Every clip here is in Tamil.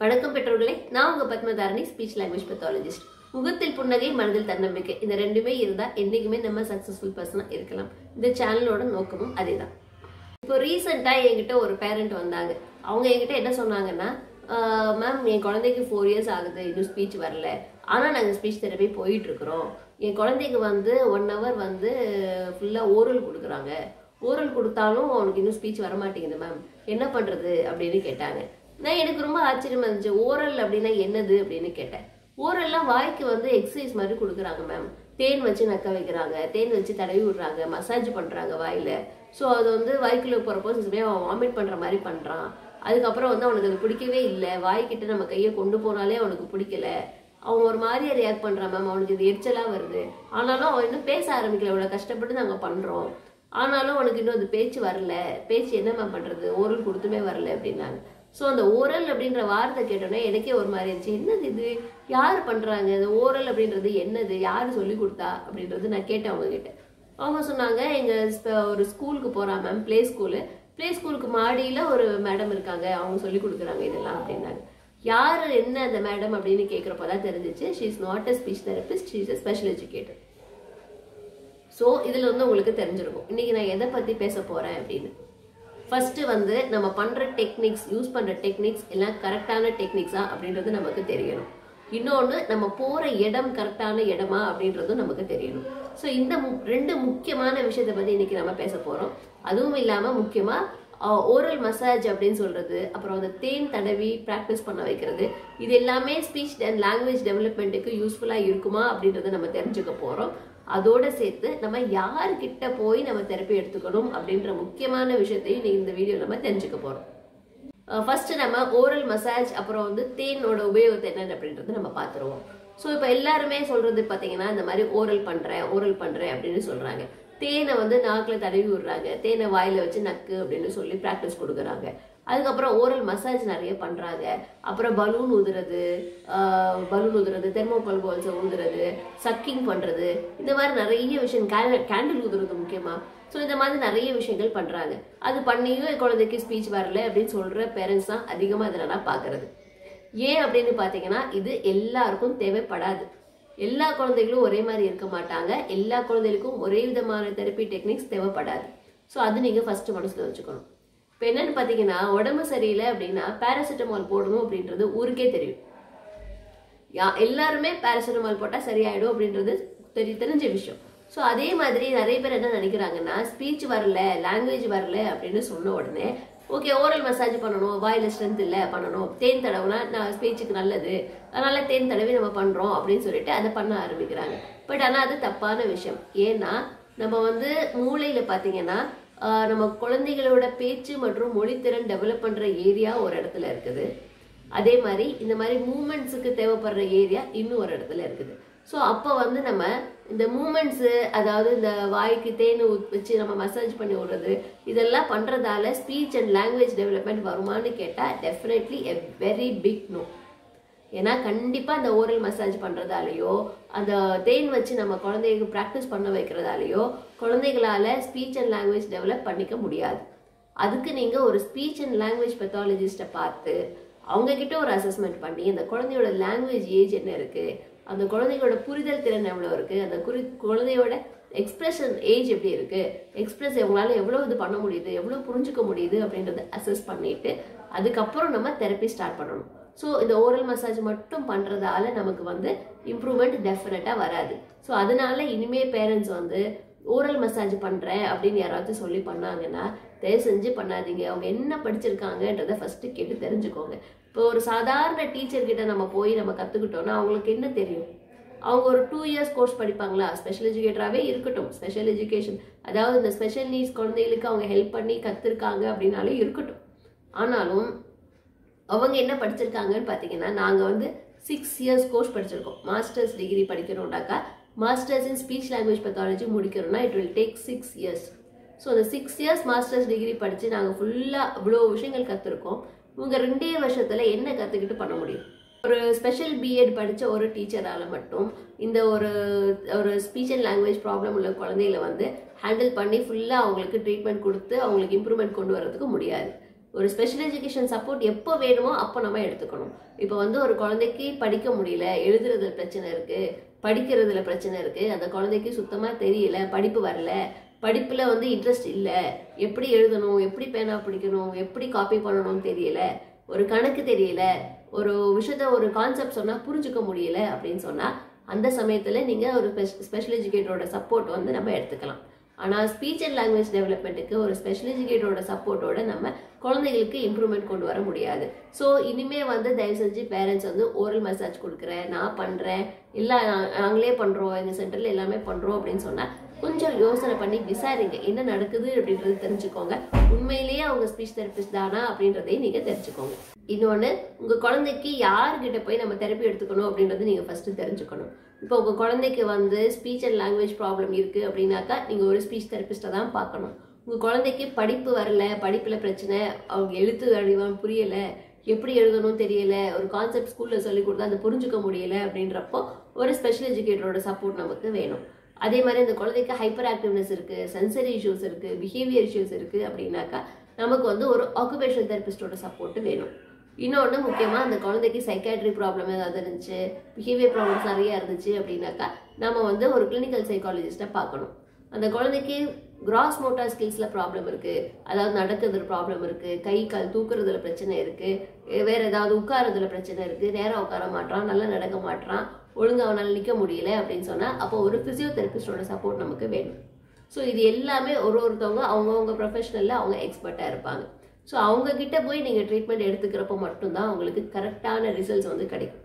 வணக்கம் பெற்றோர்களே நான் உங்க பத்மதாரணி ஸ்பீச் லாங்குவேஜ் பெத்தாலஜிஸ்ட் முகத்தில் புன்னகை மனதில் தன்னம்பிக்கை இந்த ரெண்டுமே இருந்தா என்னைக்குமே நம்ம சக்சஸ்ஃபுல் பர்சனா இருக்கலாம் இந்த சேனலோட நோக்கமும் அதேதான் இப்போ ரீசெண்டா என்கிட்ட ஒரு பேரண்ட் வந்தாங்க அவங்க என்கிட்ட என்ன சொன்னாங்கன்னா மேம் என் குழந்தைக்கு ஃபோர் இயர்ஸ் ஆகுது இன்னும் ஸ்பீச் வரல ஆனா நாங்க ஸ்பீச் தெரப்பி போயிட்டு இருக்கிறோம் என் குழந்தைக்கு வந்து ஒன் ஹவர் வந்து ஃபுல்லா ஓரல் கொடுக்குறாங்க ஓரல் கொடுத்தாலும் அவனுக்கு இன்னும் ஸ்பீச் வர மாட்டேங்குது மேம் என்ன பண்றது அப்படின்னு கேட்டாங்க நான் எனக்கு ரொம்ப ஆச்சரியமா இருந்துச்சு ஓரல் அப்படின்னா என்னது அப்படின்னு கேட்டேன் ஓரல்லாம் வாய்க்கு வந்து எக்ஸசைஸ் மாதிரி கொடுக்குறாங்க மேம் தேன் வச்சு நக்க வைக்கிறாங்க தேன் வச்சு தடவி விடுறாங்க மசாஜ் பண்றாங்க வாயில ஸோ அது வந்து வாய்க்குள்ள போறப்போ சில அவன் வாமிட் பண்ற மாதிரி பண்றான் அதுக்கப்புறம் வந்து அவனுக்கு அது பிடிக்கவே இல்லை வாய்க்கிட்ட நம்ம கையை கொண்டு போனாலே அவனுக்கு பிடிக்கல அவன் ஒரு மாதிரியா ரியாக்ட் பண்றான் மேம் அவனுக்கு இது எரிச்சலா வருது ஆனாலும் அவன் இன்னும் பேச ஆரம்பிக்கல இவ்வளவு கஷ்டப்பட்டு நாங்க பண்றோம் ஆனாலும் அவனுக்கு இன்னும் அது பேச்சு வரல பேச்சு என்ன மேம் பண்றது ஓரல் கொடுத்துமே வரல அப்படின்னாங்க ஸோ அந்த ஓரல் அப்படின்ற வார்த்தை கேட்டோன்னே எனக்கே ஒரு மாதிரி இருந்துச்சு என்னது இது யார் பண்றாங்க இந்த ஓரல் அப்படின்றது என்னது யார் சொல்லி கொடுத்தா அப்படின்றது நான் கேட்டேன் அவங்க கிட்ட அவங்க சொன்னாங்க எங்க ஸ்ப- ஒரு ஸ்கூலுக்கு போறான் மேம் ப்ளே ஸ்கூலு ப்ளே ஸ்கூலுக்கு மாடியில ஒரு மேடம் இருக்காங்க அவங்க சொல்லி கொடுக்குறாங்க இதெல்லாம் அப்படின்னாங்க யார் என்ன அந்த மேடம் அப்படின்னு கேட்குறப்ப தான் தெரிஞ்சிச்சு she is not a speech therapist she is a special educator so இதில் வந்து உங்களுக்கு தெரிஞ்சிருக்கும் இன்னைக்கு நான் எதை பற்றி பேச போகிறேன் அப்படின்னு ஃபர்ஸ்ட் வந்து நம்ம பண்ணுற டெக்னிக்ஸ் யூஸ் பண்ணுற டெக்னிக்ஸ் எல்லாம் கரெக்டான டெக்னிக்ஸா அப்படின்றது நமக்கு தெரியணும் இன்னொன்று நம்ம போகிற இடம் கரெக்டான இடமா அப்படின்றதும் நமக்கு தெரியணும் ஸோ இந்த மு- ரெண்டு முக்கியமான விஷயத்தை பற்றி இன்னைக்கு நம்ம பேச போகிறோம் அதுவும் இல்லாமல் முக்கியமாக ஓரல் மசாஜ் அப்படின்னு சொல்றது அப்புறம் அந்த தேன் தடவி ப்ராக்டிஸ் பண்ண வைக்கிறது இது எல்லாமே ஸ்பீச் அண்ட் லாங்குவேஜ் டெவலப்மெண்ட்டுக்கு யூஸ்ஃபுல்லாக இருக்குமா அப்படின்றத நம்ம தெரிஞ்சுக்க போகிறோம் அதோட சேர்த்து நம்ம யார்கிட்ட போய் நம்ம தெரப்பி எடுத்துக்கணும் அப்படின்ற முக்கியமான விஷயத்தையும் இன்னைக்கு இந்த வீடியோ நம்ம தெரிஞ்சுக்க போகிறோம் ஃபர்ஸ்ட் நம்ம ஓரல் மசாஜ் அப்புறம் வந்து தேனோட உபயோகத்தை என்னன்னு அப்படின்றது நம்ம பார்த்துருவோம் ஸோ இப்போ எல்லாருமே சொல்றது பார்த்தீங்கன்னா இந்த மாதிரி ஓரல் பண்றேன் ஓரல் பண்றேன் அப்படின்னு சொல்றாங்க தேனை வந்து நாக்கில் தடவி விடுறாங்க தேனை வாயில வச்சு நக்கு அப்படின்னு சொல்லி ப்ராக்டிஸ் கொடுக்குறாங்க அதுக்கப்புறம் ஓரல் மசாஜ் நிறைய பண்றாங்க அப்புறம் பலூன் ஊதுறது பலூன் ஊதுறது தெர்மோகால் பால்ஸை ஊதுறது சக்கிங் பண்றது இந்த மாதிரி நிறைய விஷயம் கேண்டில் ஊதுறது முக்கியமா ஸோ இந்த மாதிரி நிறைய விஷயங்கள் பண்றாங்க அது பண்ணியும் என் குழந்தைக்கு ஸ்பீச் வரல அப்படின்னு சொல்ற பேரண்ட்ஸ் தான் அதிகமாக இதில் நான் பார்க்கறது ஏன் அப்படின்னு பார்த்தீங்கன்னா இது எல்லாருக்கும் தேவைப்படாது எல்லா குழந்தைகளும் ஒரே மாதிரி இருக்க மாட்டாங்க எல்லா குழந்தைகளுக்கும் ஒரே விதமான தெரப்பி டெக்னிக்ஸ் தேவைப்படாது ஸோ அது நீங்கள் ஃபர்ஸ்ட் மனசில் வச்சுக்கணும் இப்போ என்னன்னு பார்த்தீங்கன்னா உடம்பு சரியில்லை அப்படின்னா பேராசிட்டமால் போடணும் அப்படின்றது ஊருக்கே தெரியும் யா எல்லாருமே பேராசிட்டமால் போட்டால் சரியாயிடும் அப்படின்றது தெரி தெரிஞ்ச விஷயம் ஸோ அதே மாதிரி நிறைய பேர் என்ன நினைக்கிறாங்கன்னா ஸ்பீச் வரல லாங்குவேஜ் வரல அப்படின்னு சொன்ன உடனே ஓகே ஓரல் மசாஜ் பண்ணணும் வாயில ஸ்ட்ரென்த் இல்லை பண்ணணும் தேன் தடவுனா நான் ஸ்பீச்சுக்கு நல்லது அதனால தேன் தடவி நம்ம பண்றோம் அப்படின்னு சொல்லிட்டு அதை பண்ண ஆரம்பிக்கிறாங்க பட் ஆனால் அது தப்பான விஷயம் ஏன்னா நம்ம வந்து மூளையில பார்த்தீங்கன்னா ஆஹ், நம்ம குழந்தைகளோட பேச்சு மற்றும் மொழித்திறன் டெவலப் பண்ற ஏரியா ஒரு இடத்துல இருக்குது அதே மாதிரி இந்த மாதிரி மூமெண்ட்ஸுக்கு தேவைப்படுற ஏரியா இன்னும் ஒரு இடத்துல இருக்குது ஸோ அப்போ வந்து நம்ம இந்த மூமெண்ட்ஸு அதாவது இந்த வாய்க்கு தேன் ஊத் வச்சு நம்ம மசாஜ் பண்ணி விடுறது இதெல்லாம் பண்ணுறதால ஸ்பீச் அண்ட் லாங்குவேஜ் டெவலப்மெண்ட் வருமான்னு கேட்டால் definitely a very big no ஏன்னா கண்டிப்பாக அந்த ஓரல் மசாஜ் பண்ணுறதாலேயோ அந்த தேன் வச்சு நம்ம குழந்தைக்கு ப்ராக்டிஸ் பண்ண வைக்கிறதாலேயோ குழந்தைகளால ஸ்பீச் அண்ட் லாங்குவேஜ் டெவலப் பண்ணிக்க முடியாது அதுக்கு நீங்கள் ஒரு ஸ்பீச் அண்ட் லாங்குவேஜ் பெத்தாலஜிஸ்ட்டை பார்த்து அவங்க கிட்ட ஒரு அசஸ்மெண்ட் பண்ணி அந்த குழந்தையோட லாங்குவேஜ் ஏஜ் என்ன இருக்கு அந்த குழந்தையோட புரிதல் திறன் எவ்வளோ இருக்கு அந்த குறி குழந்தையோட எக்ஸ்பிரஷன் ஏஜ் எப்படி இருக்கு எக்ஸ்பிரஸ் உங்களால எவ்வளோ இது பண்ண முடியுது எவ்வளோ புரிஞ்சுக்க முடியுது அப்படின்றத அசஸ் பண்ணிட்டு அதுக்கப்புறம் நம்ம தெரப்பி ஸ்டார்ட் பண்ணணும் ஸோ இந்த ஓரல் மசாஜ் மட்டும் பண்றதால நமக்கு வந்து இம்ப்ரூவ்மெண்ட் டெஃபினட்டாக வராது ஸோ அதனால இனிமே பேரண்ட்ஸ் வந்து ஓரல் மசாஜ் பண்றேன் அப்படின்னு யாராவது சொல்லி பண்ணாங்கன்னா தயவு செஞ்சு பண்ணாதீங்க அவங்க என்ன படிச்சிருக்காங்கன்றத ஃபர்ஸ்ட் கேட்டு தெரிஞ்சுக்கோங்க இப்போ ஒரு சாதாரண டீச்சர் கிட்ட நம்ம போய் நம்ம கத்துக்கிட்டோம்னா அவங்களுக்கு என்ன தெரியும் அவங்க ஒரு டூ இயர்ஸ் கோர்ஸ் படிப்பாங்களா ஸ்பெஷல் எஜுகேட்டராகவே இருக்கட்டும் ஸ்பெஷல் எஜுகேஷன் அதாவது இந்த ஸ்பெஷல் நீட்ஸ் குழந்தைகளுக்கு அவங்க ஹெல்ப் பண்ணி கத்துருக்காங்க அப்படின்னாலே இருக்கட்டும் ஆனாலும் அவங்க என்ன படிச்சிருக்காங்கன்னு பார்த்தீங்கன்னா நாங்கள் வந்து சிக்ஸ் இயர்ஸ் கோர்ஸ் படிச்சிருக்கோம் மாஸ்டர்ஸ் டிகிரி படிக்கணும்னாக்கா masters in speech language pathology முடிக்கணும்னா it will take six years so அந்த சிக்ஸ் இயர்ஸ் மாஸ்டர்ஸ் டிகிரி படித்து நாங்கள் ஃபுல்லாக இவ்வளோ விஷயங்கள் கற்றுருக்கோம் இவங்க ரெண்டே வருஷத்தில் என்ன கற்றுக்கிட்டு பண்ண முடியும் ஒரு ஸ்பெஷல் பிஎட் படித்த ஒரு டீச்சரால் மட்டும் இந்த ஒரு ஒரு ஸ்பீச் அண்ட் லாங்குவேஜ் ப்ராப்ளம் உள்ள குழந்தைகளை வந்து ஹேண்டில் பண்ணி ஃபுல்லாக அவங்களுக்கு ட்ரீட்மெண்ட் கொடுத்து அவங்களுக்கு இம்ப்ரூவ்மெண்ட் கொண்டு வரதுக்கு முடியாது ஒரு ஸ்பெஷல் எஜுகேஷன் சப்போர்ட் எப்போ வேணுமோ அப்போ நம்ம எடுத்துக்கணும் இப்போ வந்து ஒரு குழந்தைக்கு படிக்க முடியல எழுதுறதுல பிரச்சனை இருக்கு படிக்கிறதுல பிரச்சனை இருக்கு அந்த குழந்தைக்கு சுத்தமா தெரியல படிப்பு வரல படிப்புல வந்து இன்ட்ரெஸ்ட் இல்லை எப்படி எழுதணும் எப்படி பேனா பிடிக்கணும் எப்படி காப்பி பண்ணணும்னு தெரியல ஒரு கணக்கு தெரியல ஒரு விஷயத்த ஒரு கான்செப்ட் சொன்னா புரிஞ்சுக்க முடியல அப்படின்னு சொன்னா அந்த சமயத்துல நீங்க ஒரு ஸ்பெஷல் எஜுகேட்டரோட சப்போர்ட் வந்து நம்ம எடுத்துக்கலாம் ஆனால் ஸ்பீச் அண்ட் லாங்குவேஜ் டெவலப்மெண்ட்டுக்கு ஒரு ஸ்பெஷல் எஜுகேட்டரோட சப்போர்ட்டோட நம்ம குழந்தைகளுக்கு இம்ப்ரூவ்மெண்ட் கொண்டு வர முடியாது ஸோ இனிமே வந்து தயவு செஞ்சு பேரண்ட்ஸ் வந்து ஓரல் மசாஜ் கொடுக்குறேன் நான் பண்ணுறேன் இல்லை நாங்களே பண்ணுறோம் எங்கள் சென்டரில் எல்லாமே பண்ணுறோம் அப்படின்னு சொன்னால் கொஞ்சம் யோசனை பண்ணி விசாரிங்க என்ன நடக்குது அப்படின்றது தெரிஞ்சுக்கோங்க உண்மையிலேயே அவங்க ஸ்பீச் தெரபிஸ்ட் தானா அப்படின்றதையும் நீங்கள் தெரிஞ்சுக்கோங்க இன்னொன்று உங்கள் குழந்தைக்கு யார்கிட்ட போய் நம்ம தெரப்பி எடுத்துக்கணும் அப்படின்றது நீங்கள் ஃபஸ்ட்டு தெரிஞ்சுக்கணும் இப்போ உங்கள் குழந்தைக்கு வந்து ஸ்பீச் அண்ட் லாங்குவேஜ் ப்ராப்ளம் இருக்குது அப்படின்னாக்கா நீங்கள் ஒரு ஸ்பீச் தெரபிஸ்ட்டை தான் பார்க்கணும் உங்கள் குழந்தைக்கு படிப்பு வரல படிப்பில் பிரச்சனை அவங்க எழுத்து வடிவம் புரியலை எப்படி எழுதணும் தெரியல ஒரு கான்செப்ட் ஸ்கூலில் சொல்லி கொடுத்தா அதை புரிஞ்சுக்க முடியல அப்படின்றப்போ ஒரு ஸ்பெஷல் எஜுகேட்டரோட சப்போர்ட் நமக்கு வேணும் அதே மாதிரி இந்த குழந்தைக்கு ஹைப்பர் ஆக்டிவ்னஸ் இருக்குது சென்சரி இஷ்யூஸ் இருக்குது பிஹேவியர் இஷ்யூஸ் இருக்குது அப்படின்னாக்கா நமக்கு வந்து ஒரு ஆக்குபேஷன் தெரபிஸ்டோட சப்போர்ட் வேணும் இன்னொன்று முக்கியமாக அந்த குழந்தைக்கு சைக்காட்ரி ப்ராப்ளம் ஏதாவது இருந்துச்சு பிஹேவியர் ப்ராப்ளம்ஸ் நிறைய இருந்துச்சு அப்படின்னாக்கா நம்ம வந்து ஒரு கிளினிக்கல் சைக்காலஜிஸ்ட்டை பார்க்கணும் அந்த குழந்தைக்கு கிராஸ் மோட்டார் ஸ்கில்ஸில் ப்ராப்ளம் இருக்குது அதாவது நடக்கிறதுல ப்ராப்ளம் இருக்குது கை கால் தூக்குறதுல பிரச்சனை இருக்குது வேறு ஏதாவது உட்காரதுல பிரச்சனை இருக்குது நேரம் உட்கார மாட்டான் நல்லா நடக்க மாட்டான் ஒழுங்கு அவனால் நிற்க முடியல அப்படின்னு சொன்னால் அப்போ ஒரு ஃபிசியோதெரபிஸ்டோட சப்போர்ட் நமக்கு வேணும் ஸோ இது எல்லாமே ஒரு ஒருத்தவங்க அவங்கவுங்க ப்ரொஃபஷனலில் அவங்க எக்ஸ்பர்ட்டாக இருப்பாங்க ஸோ அவங்க கிட்ட போய் நீங்கள் ட்ரீட்மெண்ட் எடுத்துக்கிறப்போ மட்டும்தான் உங்களுக்கு கரெக்டான ரிசல்ட்ஸ் வந்து கிடைக்கும்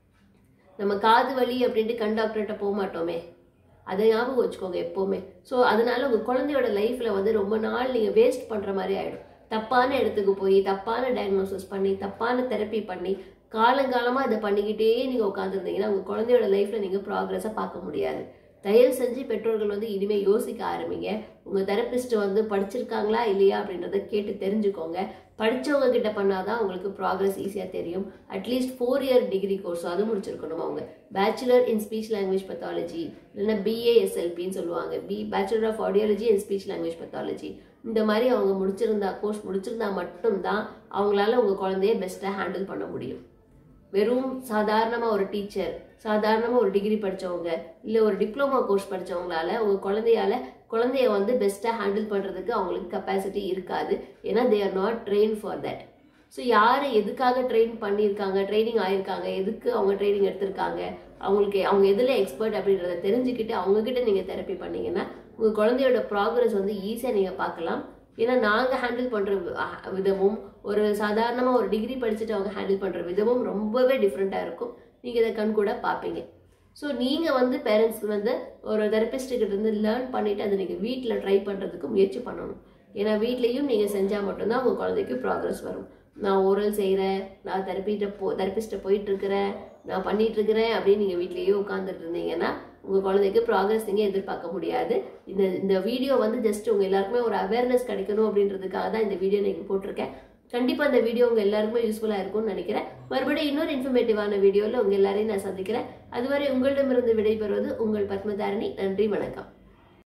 நம்ம காது வலி அப்படின்ட்டு கண் டாக்டர்கிட்ட போக மாட்டோமே அதை ஞாபகம் வச்சுக்கோங்க எப்போவுமே ஸோ அதனால உங்கள் குழந்தையோட லைஃப்பில் வந்து ரொம்ப நாள் நீங்கள் வேஸ்ட் பண்ணுற மாதிரி ஆகிடும் தப்பான இடத்துக்கு போய் தப்பான டயக்னோசிஸ் பண்ணி தப்பான தெரப்பி பண்ணி காலங்காலமாக இதை பண்ணிக்கிட்டே நீங்கள் உட்காந்துருந்தீங்கன்னா உங்கள் குழந்தையோட லைஃப்பில் நீங்கள் ப்ராக்ரஸை பார்க்க முடியாது தயவு செஞ்சு பெற்றோர்கள் வந்து இனிமேல் யோசிக்க ஆரம்பிங்க உங்கள் தெரபிஸ்ட் வந்து படிச்சிருக்காங்களா இல்லையா அப்படின்றத கேட்டு தெரிஞ்சுக்கோங்க படித்தவங்க கிட்ட பண்ணாதான் உங்களுக்கு ப்ராக்ரஸ் ஈஸியாக தெரியும் at least four year degree course அது முடிச்சிருக்கணும் அவங்க bachelor in speech language pathology இல்லைன்னா பிஏஎஸ்எல்பின்னு சொல்லுவாங்க B bachelor of audiology and speech language pathology இந்த மாதிரி அவங்க முடிச்சிருந்தா கோர்ஸ் முடிச்சிருந்தா மட்டும்தான் அவங்களால உங்கள் குழந்தைய பெஸ்ட்டாக ஹேண்டில் பண்ண முடியும் வெறும் சாதாரணமாக ஒரு டீச்சர் சாதாரணமாக ஒரு டிகிரி படித்தவங்க இல்லை ஒரு டிப்ளமோ கோர்ஸ் படித்தவங்களால உங்கள் குழந்தையால குழந்தைய வந்து பெஸ்ட்டாக ஹேண்டில் பண்ணுறதுக்கு அவங்களுக்கு கெப்பாசிட்டி இருக்காது ஏன்னா they are not train for that so யார் எதுக்காக ட்ரெயின் பண்ணியிருக்காங்க ட்ரைனிங் ஆயிருக்காங்க எதுக்கு அவங்க ட்ரைனிங் எடுத்திருக்காங்க அவங்களுக்கு அவங்க எதில் எக்ஸ்பர்ட் அப்படின்றத தெரிஞ்சுக்கிட்டு அவங்கக்கிட்ட நீங்கள் தெரப்பி பண்ணீங்கன்னா உங்கள் குழந்தையோட ப்ராக்ரஸ் வந்து ஈஸியாக நீங்கள் பார்க்கலாம் ஏன்னா நாங்கள் ஹேண்டில் பண்ணுற விதமும் ஒரு சாதாரணமாக ஒரு டிகிரி படிச்சுட்டு அவங்க ஹேண்டில் பண்ணுற விதமும் ரொம்பவே டிஃப்ரெண்ட்டாக இருக்கும் நீங்கள் இதை கண் கூட பார்ப்பீங்க ஸோ நீங்கள் வந்து பேரண்ட்ஸ் வந்து ஒரு தெரபிஸ்ட்டுக்கிட்ட இருந்து லேர்ன் பண்ணிவிட்டு அதை நீங்கள் வீட்டில் ட்ரை பண்ணுறதுக்கு முயற்சி பண்ணணும் ஏன்னா வீட்லேயும் நீங்கள் செஞ்சால் மட்டும்தான் உங்கள் குழந்தைக்கு ப்ராக்ரஸ் வரும் நான் ஓரல் செய்கிறேன் நான் தெரப்பிட்ட போ தெரப்பிஸ்ட்டை போயிட்டுருக்கிறேன் நான் பண்ணிகிட்ருக்கிறேன் அப்படின்னு நீங்கள் வீட்லேயே உட்காந்துட்டு இருந்தீங்கன்னா உங்கள் குழந்தைக்கு ப்ராக்ரஸ் நீங்கள் எதிர்பார்க்க முடியாது இந்த இந்த வீடியோ வந்து ஜஸ்ட் உங்கள் எல்லாருக்குமே ஒரு அவேர்னஸ் கிடைக்கணும் அப்படின்றதுக்காக தான் இந்த வீடியோ நீங்கள் போட்டிருக்கேன் கண்டிப்பாக இந்த வீடியோ உங்கள் எல்லாருக்குமே யூஸ்ஃபுல்லாக இருக்கும்னு நினைக்கிறேன் மறுபடியும் இன்னொரு இன்ஃபர்மேட்டிவான வீடியோவில் உங்கள் எல்லாரையும் நான் சந்திக்கிறேன் அதுவரை உங்களிடமிருந்து விடைபெறுவது உங்கள் பத்மதாரணி நன்றி வணக்கம்